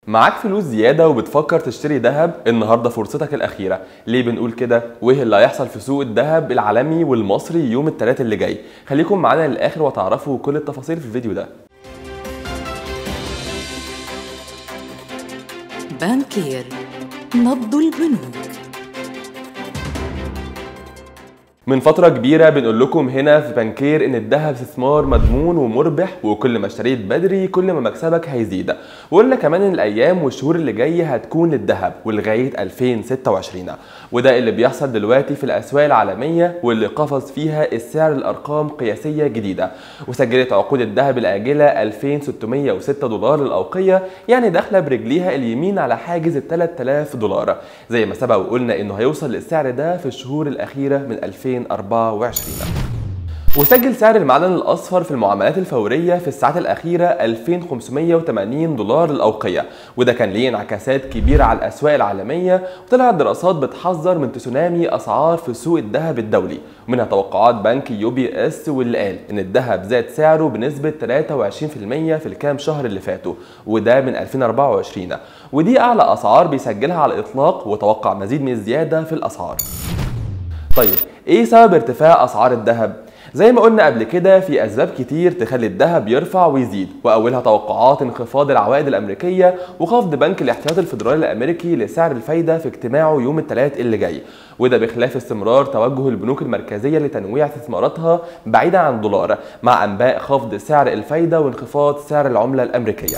معاك فلوس زيادة وبتفكر تشتري ذهب النهاردة فرصتك الأخيرة ليه بنقول كده وإيه اللي هيحصل في سوق الذهب العالمي والمصري يوم الثلاث اللي جاي خليكم معانا للآخر وتعرفوا كل التفاصيل في الفيديو ده بانكير نبض البنوك من فترة كبيرة بنقول لكم هنا في بنكير إن الذهب استثمار مضمون ومربح وكل ما اشتريت بدري كل ما مكسبك هيزيد وقلنا كمان إن الأيام والشهور اللي جاية هتكون للذهب ولغاية 2026 وده اللي بيحصل دلوقتي في الأسواق العالمية واللي قفز فيها السعر لأرقام قياسية جديدة وسجلت عقود الذهب الآجلة 2606 دولار للأوقية يعني داخلة برجليها اليمين على حاجز ال 3000 دولار زي ما سبق وقلنا إنه هيوصل للسعر ده في الشهور الأخيرة من 2000 2024 وسجل سعر المعدن الأصفر في المعاملات الفورية في الساعات الأخيرة 2580 دولار للأوقية وده كان ليه انعكاسات كبيرة على الأسواق العالمية وطلعت دراسات بتحذر من تسونامي أسعار في سوق الذهب الدولي ومنها توقعات بنك يو بي اس واللي قال إن الذهب زاد سعره بنسبة 23% في الكام شهر اللي فاتوا وده من 2024 ودي أعلى أسعار بيسجلها على الإطلاق وتوقع مزيد من الزيادة في الأسعار طيب ايه سبب ارتفاع اسعار الذهب زي ما قلنا قبل كده في اسباب كتير تخلي الذهب يرفع ويزيد واولها توقعات انخفاض العوائد الامريكيه وخفض بنك الاحتياطي الفدرالي الامريكي لسعر الفايده في اجتماعه يوم الثلاث اللي جاي وده بخلاف استمرار توجه البنوك المركزيه لتنويع استثماراتها بعيدا عن الدولار مع انباء خفض سعر الفايده وانخفاض سعر العمله الامريكيه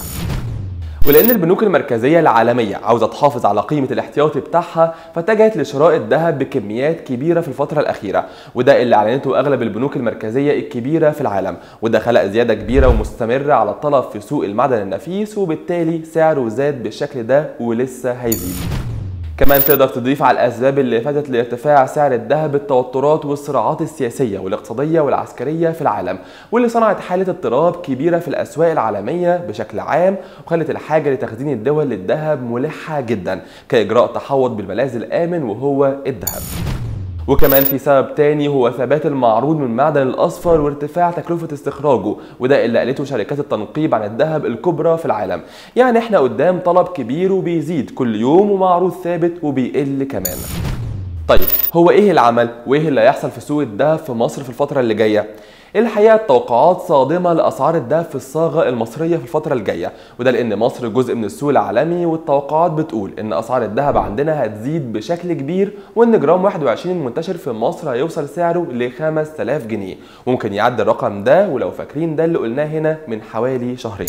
ولان البنوك المركزيه العالميه عاوزه تحافظ على قيمه الاحتياطي بتاعها فاتجهت لشراء الذهب بكميات كبيره في الفتره الاخيره وده اللي اعلنته اغلب البنوك المركزيه الكبيره في العالم وده خلق زياده كبيره ومستمره على الطلب في سوق المعدن النفيس وبالتالي سعره زاد بالشكل ده ولسه هيزيد كمان تقدر تضيف على الاسباب اللي فاتت لارتفاع سعر الذهب التوترات والصراعات السياسيه والاقتصاديه والعسكريه في العالم واللي صنعت حاله اضطراب كبيره في الاسواق العالميه بشكل عام وخلت الحاجه لتخزين الدول للذهب ملحه جدا كاجراء تحوط بالملاذ الامن وهو الذهب وكمان في سبب تاني هو ثبات المعروض من المعدن الاصفر وارتفاع تكلفه استخراجه وده اللي قالته شركات التنقيب عن الذهب الكبرى في العالم يعني احنا قدام طلب كبير وبيزيد كل يوم ومعروض ثابت وبيقل كمان طيب هو ايه العمل وايه اللي هيحصل في سوق الذهب في مصر في الفتره اللي جايه الحقيقه التوقعات صادمه لاسعار الذهب في الصاغه المصريه في الفتره الجايه وده لان مصر جزء من السوق العالمي والتوقعات بتقول ان اسعار الذهب عندنا هتزيد بشكل كبير وان جرام 21 المنتشر في مصر هيوصل سعره ل 5000 جنيه ممكن يعدي الرقم ده ولو فاكرين ده اللي قلناه هنا من حوالي شهرين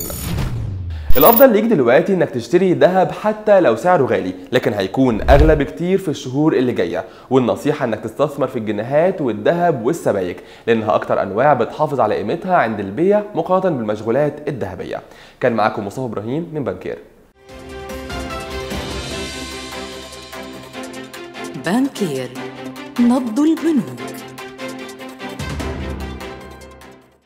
الافضل ليك دلوقتي انك تشتري ذهب حتى لو سعره غالي لكن هيكون اغلى بكتير في الشهور اللي جايه والنصيحه انك تستثمر في الجنيهات والذهب والسبائك لانها اكتر انواع بتحافظ على قيمتها عند البيع مقارنه بالمشغولات الذهبيه كان معاكم مصطفى ابراهيم من بنكير بانكير نبض البنوك